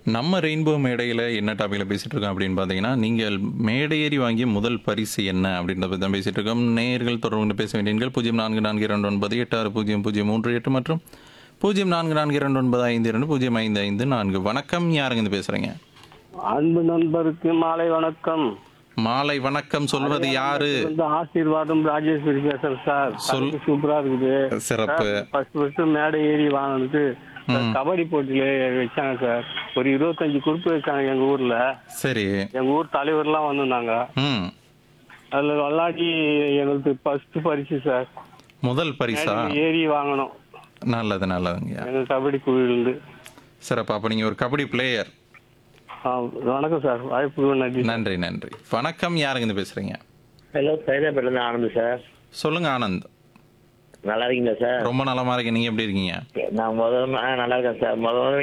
நம்ம ரெயின்போ மேடையில் என்ன டாப்பிக்கில் பேசிகிட்டு இருக்கோம் அப்படின்னு பார்த்தீங்கன்னா நீங்கள் மேடையேறி வாங்கிய முதல் பரிசு என்ன அப்படின்றத பற்றி தான் பேசிகிட்டு இருக்கோம் நேயர்கள் தொடர்பு கொண்டு பேச வேண்டிய எண்கள் பூஜ்ஜியம் நான்கு நான்கு இரண்டு ஒன்பது எட்டு ஆறு பூஜ்ஜியம் பூஜ்ஜியம் மூன்று எட்டு மற்றும் பூஜ்ஜியம் நான்கு நான்கு இரண்டு ஒன்பது ஐந்து இரண்டு பூஜ்ஜியம் ஐந்து ஐந்து நான்கு வணக்கம் யாருங்க இருந்து பேசுகிறீங்க அன்பு நண்பருக்கு மாலை வணக்கம் மாலை வணக்கம் சொல்வது யாரு வந்து ஆசீர்வாதம் ராஜேஸ்வரி பேசுறேன் சார் சொல். தலைப்பு சூப்பரா இருக்குது சிறப்பு ஃபர்ஸ்ட் ஃபர்ஸ்ட் மேடை ஏறி வாங்கினது கபடி போட்டியில வச்சாங்க சார் ஒரு இருபத்தஞ்சு குரூப் வச்சாங்க எங்க ஊர்ல சரி எங்க ஊர் தலைவர்லாம் வந்திருந்தாங்க ம் அதுல விளாடி எங்களுக்கு ஃபர்ஸ்ட் பரிசு சார் முதல் பரிசா மேடையில ஏறி வாங்கணும் நல்லது நல்லதுங்க எங்க கபடி குழுவிலிருந்து சிறப்பு அப்போ நீங்கள் ஒரு கபடி பிளேயர் ஆ, வணக்கம் சார் வாய்ப்புக்கு நன்றி நன்றி நன்றி வணக்கம் யாருங்க இருந்து பேசுகிறீங்க ஹலோ சைதாப்பேட்டிலேருந்து ஆனந்த் சார் சொல்லுங்க ஆனந்த் நல்லா இருக்கீங்களா சார் ரொம்ப நலமா இருக்கேன் நீங்க எப்படி இருக்கீங்க நான் முதல்ல ஆ நல்லா இருக்கேன் சார் முதல்ல